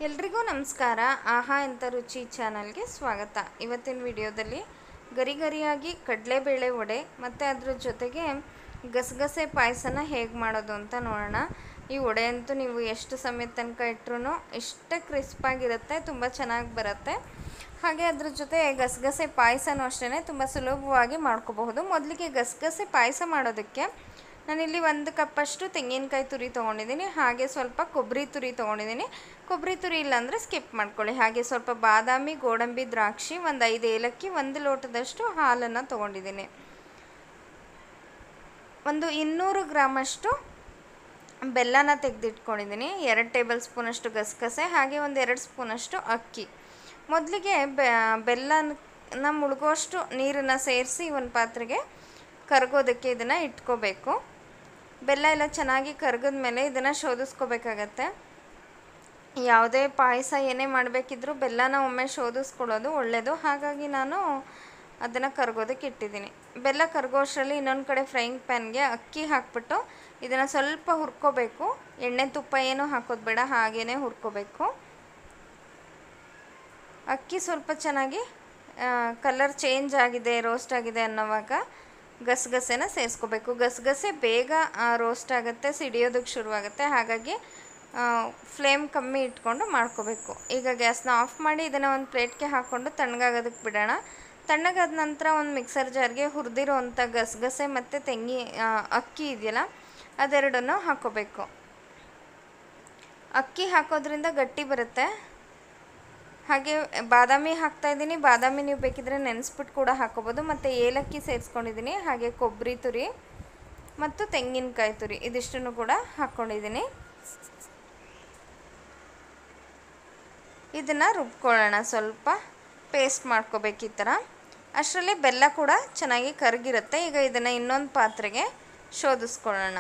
ಎಲ್ರಿಗೂ ನಮಸ್ಕಾರ ಆಹಾ ಎಂತ ರುಚಿ ಚಾನಲ್ಗೆ ಸ್ವಾಗತ ಇವತ್ತಿನ ವಿಡಿಯೋದಲ್ಲಿ ಗರಿ ಗರಿಯಾಗಿ ಕಡಲೆಬೇಳೆ ವಡೆ ಮತ್ತು ಅದ್ರ ಜೊತೆಗೆ ಗಸಗಸೆ ಪಾಯಸನ ಹೇಗೆ ಮಾಡೋದು ಅಂತ ನೋಡೋಣ ಈ ವಡೆ ಅಂತೂ ನೀವು ಎಷ್ಟು ಸಮಯದ ತನಕ ಇಟ್ಟರು ಇಷ್ಟೇ ಕ್ರಿಸ್ಪಾಗಿರುತ್ತೆ ತುಂಬ ಚೆನ್ನಾಗಿ ಬರುತ್ತೆ ಹಾಗೆ ಅದ್ರ ಜೊತೆ ಗಸಗಸೆ ಪಾಯಸನೂ ಅಷ್ಟೇ ತುಂಬ ಸುಲಭವಾಗಿ ಮಾಡ್ಕೋಬಹುದು ಮೊದಲಿಗೆ ಗಸಗಸೆ ಪಾಯಸ ಮಾಡೋದಕ್ಕೆ ನಾನಿಲ್ಲಿ ಒಂದು ಕಪ್ಪಷ್ಟು ತೆಂಗಿನಕಾಯಿ ತುರಿ ತೊಗೊಂಡಿದ್ದೀನಿ ಹಾಗೆ ಸ್ವಲ್ಪ ಕೊಬ್ಬರಿ ತುರಿ ತೊಗೊಂಡಿದ್ದೀನಿ ಕೊಬ್ಬರಿ ತುರಿ ಇಲ್ಲಾಂದರೆ ಸ್ಕಿಪ್ ಮಾಡ್ಕೊಳ್ಳಿ ಹಾಗೆ ಸ್ವಲ್ಪ ಬಾದಾಮಿ ಗೋಡಂಬಿ ದ್ರಾಕ್ಷಿ ಒಂದು ಐದು ಏಲಕ್ಕಿ ಒಂದು ಲೋಟದಷ್ಟು ಹಾಲನ್ನು ತೊಗೊಂಡಿದ್ದೀನಿ ಒಂದು ಇನ್ನೂರು ಗ್ರಾಮಷ್ಟು ಬೆಲ್ಲನ ತೆಗೆದಿಟ್ಕೊಂಡಿದ್ದೀನಿ ಎರಡು ಟೇಬಲ್ ಸ್ಪೂನಷ್ಟು ಗಸಗಸೆ ಹಾಗೆ ಒಂದು ಎರಡು ಸ್ಪೂನಷ್ಟು ಅಕ್ಕಿ ಮೊದಲಿಗೆ ಬೆಲ್ಲನ ಮುಳುಗುವಷ್ಟು ನೀರನ್ನು ಸೇರಿಸಿ ಒಂದು ಪಾತ್ರೆಗೆ ಕರಗೋದಕ್ಕೆ ಇದನ್ನು ಇಟ್ಕೋಬೇಕು ಬೆಲ್ಲ ಎಲ್ಲ ಚೆನ್ನಾಗಿ ಕರಗಿದ ಮೇಲೆ ಇದನ್ನು ಶೋಧಿಸ್ಕೋಬೇಕಾಗತ್ತೆ ಯಾವುದೇ ಪಾಯಸ ಏನೇ ಮಾಡಬೇಕಿದ್ರೂ ಬೆಲ್ಲನ ಒಮ್ಮೆ ಶೋಧಿಸ್ಕೊಳ್ಳೋದು ಒಳ್ಳೆಯದು ಹಾಗಾಗಿ ನಾನು ಅದನ್ನು ಕರಗೋದಕ್ಕೆ ಇಟ್ಟಿದ್ದೀನಿ ಬೆಲ್ಲ ಕರಗೋಷ್ಟರಲ್ಲಿ ಇನ್ನೊಂದು ಕಡೆ ಫ್ರೈಯಿಂಗ್ ಪ್ಯಾನ್ಗೆ ಅಕ್ಕಿ ಹಾಕ್ಬಿಟ್ಟು ಇದನ್ನು ಸ್ವಲ್ಪ ಹುರ್ಕೋಬೇಕು ಎಣ್ಣೆ ತುಪ್ಪ ಏನೂ ಹಾಕೋದು ಬೇಡ ಹಾಗೇ ಹುರ್ಕೋಬೇಕು ಅಕ್ಕಿ ಸ್ವಲ್ಪ ಚೆನ್ನಾಗಿ ಕಲರ್ ಚೇಂಜ್ ಆಗಿದೆ ರೋಸ್ಟ್ ಆಗಿದೆ ಅನ್ನೋವಾಗ ಗಸಗಸೆನ ಸೇರಿಸ್ಕೋಬೇಕು ಗಸಗಸೆ ಬೇಗ ರೋಸ್ಟ್ ಆಗುತ್ತೆ ಸಿಡಿಯೋದಕ್ಕೆ ಶುರುವಾಗುತ್ತೆ ಹಾಗಾಗಿ ಫ್ಲೇಮ್ ಕಮ್ಮಿ ಇಟ್ಕೊಂಡು ಮಾಡ್ಕೋಬೇಕು ಈಗ ಗ್ಯಾಸ್ನ ಆಫ್ ಮಾಡಿ ಇದನ್ನು ಒಂದು ಪ್ಲೇಟ್ಗೆ ಹಾಕ್ಕೊಂಡು ತಣ್ಣಗಾಗೋದಕ್ಕೆ ಬಿಡೋಣ ತಣ್ಣಗಾದ ನಂತರ ಒಂದು ಮಿಕ್ಸರ್ ಜಾರ್ಗೆ ಹುರಿದಿರೋವಂಥ ಗಸಗಸೆ ಮತ್ತು ತೆಂಗಿ ಅಕ್ಕಿ ಇದೆಯಲ್ಲ ಅದೆರಡನ್ನು ಹಾಕ್ಕೋಬೇಕು ಅಕ್ಕಿ ಹಾಕೋದ್ರಿಂದ ಗಟ್ಟಿ ಬರುತ್ತೆ ಹಾಗೆ ಬಾದಾಮಿ ಹಾಕ್ತಾಯಿದ್ದೀನಿ ಬಾದಾಮಿ ನೀವು ಬೇಕಿದ್ರೆ ನೆನೆಸ್ಬಿಟ್ಟು ಕೂಡ ಹಾಕೋಬೋದು ಮತ್ತು ಏಲಕ್ಕಿ ಸೇರಿಸ್ಕೊಂಡಿದ್ದೀನಿ ಹಾಗೆ ಕೊಬ್ಬರಿ ತುರಿ ಮತ್ತು ತೆಂಗಿನಕಾಯಿ ತುರಿ ಇದಿಷ್ಟನ್ನು ಕೂಡ ಹಾಕ್ಕೊಂಡಿದ್ದೀನಿ ಇದನ್ನು ರುಬ್ಕೊಳ್ಳೋಣ ಸ್ವಲ್ಪ ಪೇಸ್ಟ್ ಮಾಡ್ಕೋಬೇಕು ಈ ಥರ ಅಷ್ಟರಲ್ಲಿ ಬೆಲ್ಲ ಕೂಡ ಚೆನ್ನಾಗಿ ಕರಗಿರುತ್ತೆ ಈಗ ಇದನ್ನು ಇನ್ನೊಂದು ಪಾತ್ರೆಗೆ ಶೋಧಿಸ್ಕೊಳ್ಳೋಣ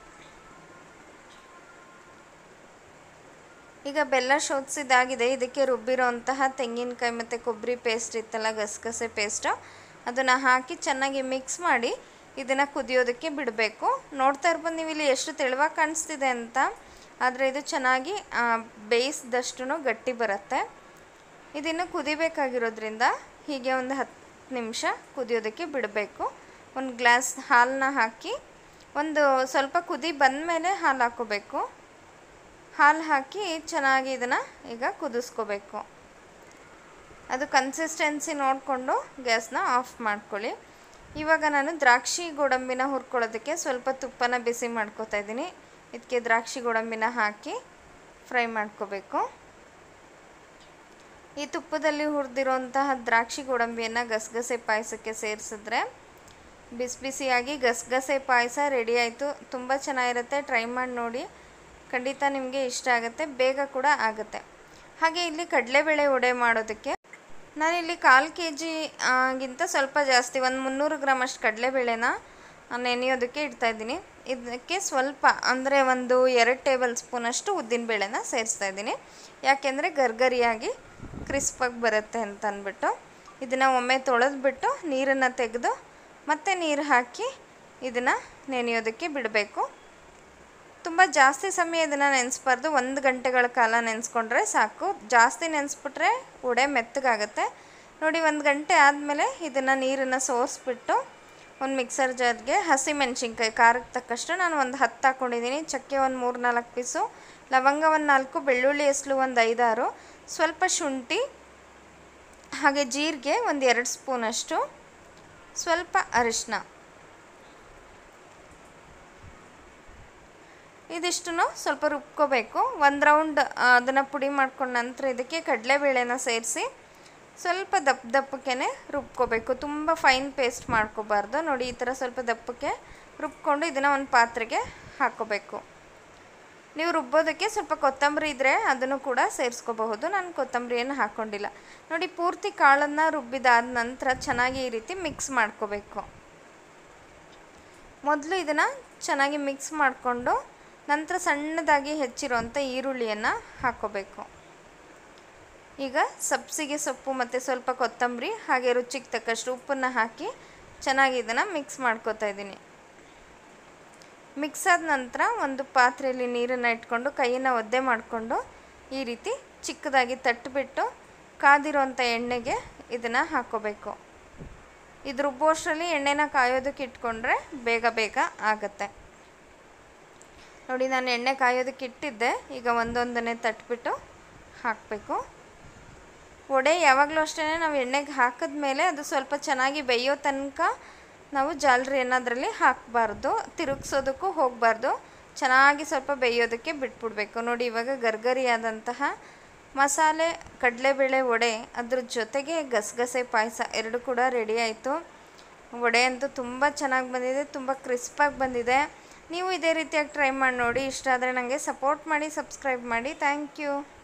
ಈಗ ಬೆಲ್ಲ ಶೋಧಿಸಿದಾಗಿದೆ ಇದಕ್ಕೆ ರುಬ್ಬಿರೋಂತಹ ತೆಂಗಿನಕಾಯಿ ಮತ್ತು ಕೊಬ್ಬರಿ ಪೇಸ್ಟ್ ಇತ್ತಲ್ಲ ಗಸಗಸೆ ಪೇಸ್ಟು ಅದನ್ನು ಹಾಕಿ ಚೆನ್ನಾಗಿ ಮಿಕ್ಸ್ ಮಾಡಿ ಇದನ್ನು ಕುದಿಯೋದಕ್ಕೆ ಬಿಡಬೇಕು ನೋಡ್ತಾ ಇರ್ಬೋದು ನೀವು ಇಲ್ಲಿ ಎಷ್ಟು ತೆಳುವಾಗಿ ಕಾಣಿಸ್ತಿದೆ ಅಂತ ಆದರೆ ಇದು ಚೆನ್ನಾಗಿ ಬೇಯಿಸಿದಷ್ಟು ಗಟ್ಟಿ ಬರುತ್ತೆ ಇದನ್ನು ಕುದಿಬೇಕಾಗಿರೋದ್ರಿಂದ ಹೀಗೆ ಒಂದು ಹತ್ತು ನಿಮಿಷ ಕುದಿಯೋದಕ್ಕೆ ಬಿಡಬೇಕು ಒಂದು ಗ್ಲಾಸ್ ಹಾಲನ್ನ ಹಾಕಿ ಒಂದು ಸ್ವಲ್ಪ ಕುದಿ ಬಂದ ಮೇಲೆ ಹಾಲು ಹಾಕ್ಕೋಬೇಕು ಹಾಲು ಹಾಕಿ ಚೆನ್ನಾಗಿ ಇದನ್ನು ಈಗ ಕುದಿಸ್ಕೋಬೇಕು ಅದು ಕನ್ಸಿಸ್ಟೆನ್ಸಿ ನೋಡಿಕೊಂಡು ಗ್ಯಾಸ್ನ ಆಫ್ ಮಾಡ್ಕೊಳ್ಳಿ ಇವಾಗ ನಾನು ದ್ರಾಕ್ಷಿ ಗೋಡಂಬಿನ ಹುರ್ಕೊಳ್ಳೋದಕ್ಕೆ ಸ್ವಲ್ಪ ತುಪ್ಪನ ಬಿಸಿ ಮಾಡ್ಕೋತಾ ಇದ್ದೀನಿ ಇದಕ್ಕೆ ದ್ರಾಕ್ಷಿ ಗೋಡಂಬಿನ ಹಾಕಿ ಫ್ರೈ ಮಾಡ್ಕೋಬೇಕು ಈ ತುಪ್ಪದಲ್ಲಿ ಹುರಿದಿರೋಂತಹ ದ್ರಾಕ್ಷಿ ಗೋಡಂಬಿಯನ್ನು ಗಸಗಸೆ ಪಾಯಸಕ್ಕೆ ಸೇರಿಸಿದ್ರೆ ಬಿಸಿ ಬಿಸಿಯಾಗಿ ಗಸಗಸೆ ಪಾಯಸ ರೆಡಿ ಆಯಿತು ತುಂಬ ಚೆನ್ನಾಗಿರುತ್ತೆ ಟ್ರೈ ಮಾಡಿ ನೋಡಿ ಖಂಡಿತ ನಿಮಗೆ ಇಷ್ಟ ಆಗುತ್ತೆ ಬೇಗ ಕೂಡ ಆಗುತ್ತೆ ಹಾಗೆ ಇಲ್ಲಿ ಕಡಲೆಬೇಳೆ ವಡೆ ಮಾಡೋದಕ್ಕೆ ನಾನಿಲ್ಲಿ ಕಾಲು ಕೆ ಜಿಗಿಂತ ಸ್ವಲ್ಪ ಜಾಸ್ತಿ ಒಂದು ಮುನ್ನೂರು ಗ್ರಾಮ್ ಅಷ್ಟು ಕಡಲೆಬೇಳೆನ ನೆನೆಯೋದಕ್ಕೆ ಇಡ್ತಾಯಿದ್ದೀನಿ ಇದಕ್ಕೆ ಸ್ವಲ್ಪ ಅಂದರೆ ಒಂದು ಎರಡು ಟೇಬಲ್ ಸ್ಪೂನಷ್ಟು ಉದ್ದಿನಬೇಳೆನ ಸೇರಿಸ್ತಾ ಇದ್ದೀನಿ ಯಾಕೆಂದರೆ ಗರ್ಗರಿಯಾಗಿ ಕ್ರಿಸ್ಪಾಗಿ ಬರುತ್ತೆ ಅಂತ ಅಂದ್ಬಿಟ್ಟು ಇದನ್ನು ಒಮ್ಮೆ ತೊಳೆದ್ಬಿಟ್ಟು ನೀರನ್ನು ತೆಗೆದು ಮತ್ತೆ ನೀರು ಹಾಕಿ ಇದನ್ನು ನೆನೆಯೋದಕ್ಕೆ ಬಿಡಬೇಕು ತುಂಬ ಜಾಸ್ತಿ ಸಮಯ ಇದನ್ನು ನೆನೆಸ್ಬಾರ್ದು ಒಂದು ಗಂಟೆಗಳ ಕಾಲ ನೆನೆಸ್ಕೊಂಡ್ರೆ ಸಾಕು ಜಾಸ್ತಿ ನೆನೆಸ್ಬಿಟ್ರೆ ಉಡೆ ಮೆತ್ತಗಾಗುತ್ತೆ ನೋಡಿ ಒಂದು ಗಂಟೆ ಆದಮೇಲೆ ಇದನ್ನು ನೀರನ್ನು ಸೋರಿಸ್ಬಿಟ್ಟು ಒಂದು ಮಿಕ್ಸರ್ ಜಾರ್ಗೆ ಹಸಿ ಮೆಣಸಿನ್ಕಾಯಿ ಖಾರಕ್ಕೆ ತಕ್ಕಷ್ಟು ನಾನು ಒಂದು ಹತ್ತು ಹಾಕ್ಕೊಂಡಿದ್ದೀನಿ ಚಕ್ಕೆ ಒಂದು ಮೂರು ನಾಲ್ಕು ಪೀಸು ಲವಂಗ ಒಂದು ನಾಲ್ಕು ಬೆಳ್ಳುಳ್ಳಿ ಎಸ್ಲು ಒಂದು ಐದಾರು ಸ್ವಲ್ಪ ಶುಂಠಿ ಹಾಗೆ ಜೀರಿಗೆ ಒಂದು ಎರಡು ಸ್ಪೂನಷ್ಟು ಸ್ವಲ್ಪ ಅರಿಶಿನ ಇದಿಷ್ಟನ್ನು ಸ್ವಲ್ಪ ರುಬ್ಕೋಬೇಕು ಒಂದು ರೌಂಡ್ ಅದನ್ನು ಪುಡಿ ಮಾಡ್ಕೊಂಡ ನಂತರ ಇದಕ್ಕೆ ಕಡಲೆಬೇಳೆನ ಸೇರಿಸಿ ಸ್ವಲ್ಪ ದಪ್ಪ ದಪ್ಪಕ್ಕೆ ರುಬ್ಕೋಬೇಕು ತುಂಬ ಫೈನ್ ಪೇಸ್ಟ್ ಮಾಡ್ಕೋಬಾರ್ದು ನೋಡಿ ಈ ಥರ ಸ್ವಲ್ಪ ದಪ್ಪಕ್ಕೆ ರುಬ್ಕೊಂಡು ಇದನ್ನು ಒಂದು ಪಾತ್ರೆಗೆ ಹಾಕ್ಕೋಬೇಕು ನೀವು ರುಬ್ಬೋದಕ್ಕೆ ಸ್ವಲ್ಪ ಕೊತ್ತಂಬರಿ ಇದ್ದರೆ ಅದನ್ನು ಕೂಡ ಸೇರಿಸ್ಕೋಬಹುದು ನಾನು ಕೊತ್ತಂಬರಿಯನ್ನು ಹಾಕ್ಕೊಂಡಿಲ್ಲ ನೋಡಿ ಪೂರ್ತಿ ಕಾಳನ್ನು ರುಬ್ಬಿದಾದ ನಂತರ ಚೆನ್ನಾಗಿ ಈ ರೀತಿ ಮಿಕ್ಸ್ ಮಾಡ್ಕೋಬೇಕು ಮೊದಲು ಇದನ್ನು ಚೆನ್ನಾಗಿ ಮಿಕ್ಸ್ ಮಾಡಿಕೊಂಡು ನಂತರ ಸಣ್ಣದಾಗಿ ಹೆಚ್ಚಿರೋಂಥ ಈರುಳ್ಳಿಯನ್ನು ಹಾಕ್ಕೋಬೇಕು ಈಗ ಸಬ್ಸಿಗೆ ಸೊಪ್ಪು ಮತ್ತು ಸ್ವಲ್ಪ ಕೊತ್ತಂಬರಿ ಹಾಗೆ ರುಚಿಗೆ ತಕ್ಕಷ್ಟು ಉಪ್ಪನ್ನು ಹಾಕಿ ಚೆನ್ನಾಗಿ ಇದನ್ನು ಮಿಕ್ಸ್ ಮಾಡ್ಕೋತಾ ಇದ್ದೀನಿ ಮಿಕ್ಸ್ ಆದ ನಂತರ ಒಂದು ಪಾತ್ರೆಯಲ್ಲಿ ನೀರನ್ನು ಇಟ್ಕೊಂಡು ಕೈಯನ್ನು ಒದ್ದೆ ಮಾಡಿಕೊಂಡು ಈ ರೀತಿ ಚಿಕ್ಕದಾಗಿ ತಟ್ಟಿಬಿಟ್ಟು ಕಾದಿರೋಂಥ ಎಣ್ಣೆಗೆ ಇದನ್ನು ಹಾಕ್ಕೋಬೇಕು ಇದು ರುಬ್ಬೋಷ್ಟರಲ್ಲಿ ಎಣ್ಣೆನ ಕಾಯೋದಕ್ಕೆ ಇಟ್ಕೊಂಡ್ರೆ ಬೇಗ ಬೇಗ ಆಗುತ್ತೆ ನೋಡಿ ನಾನು ಎಣ್ಣೆ ಕಾಯೋದಕ್ಕೆ ಇಟ್ಟಿದ್ದೆ ಈಗ ಒಂದೊಂದನ್ನೇ ತಟ್ಬಿಟ್ಟು ಹಾಕಬೇಕು ವಡೆ ಯಾವಾಗಲೂ ಅಷ್ಟೇ ನಾವು ಎಣ್ಣೆಗೆ ಹಾಕಿದ್ಮೇಲೆ ಅದು ಸ್ವಲ್ಪ ಚೆನ್ನಾಗಿ ಬೇಯೋ ತನಕ ನಾವು ಜಾಲರಿ ಅನ್ನೋದ್ರಲ್ಲಿ ಹಾಕಬಾರ್ದು ತಿರುಗಿಸೋದಕ್ಕೂ ಹೋಗಬಾರ್ದು ಚೆನ್ನಾಗಿ ಸ್ವಲ್ಪ ಬೇಯೋದಕ್ಕೆ ಬಿಟ್ಬಿಡ್ಬೇಕು ನೋಡಿ ಇವಾಗ ಗರ್ಗರಿಯಾದಂತಹ ಮಸಾಲೆ ಕಡಲೆಬೇಳೆ ವಡೆ ಅದ್ರ ಜೊತೆಗೆ ಗಸಗಸೆ ಪಾಯಸ ಎರಡು ಕೂಡ ರೆಡಿ ಆಯಿತು ವಡೆ ಅಂತೂ ತುಂಬ ಚೆನ್ನಾಗಿ ಬಂದಿದೆ ತುಂಬ ಕ್ರಿಸ್ಪಾಗಿ ಬಂದಿದೆ ನೀವು ಇದೇ ರೀತಿಯಾಗಿ ಟ್ರೈ ಮಾಡಿ ನೋಡಿ ಇಷ್ಟ ಆದರೆ ನನಗೆ ಸಪೋರ್ಟ್ ಮಾಡಿ ಸಬ್ಸ್ಕ್ರೈಬ್ ಮಾಡಿ ಥ್ಯಾಂಕ್ ಯು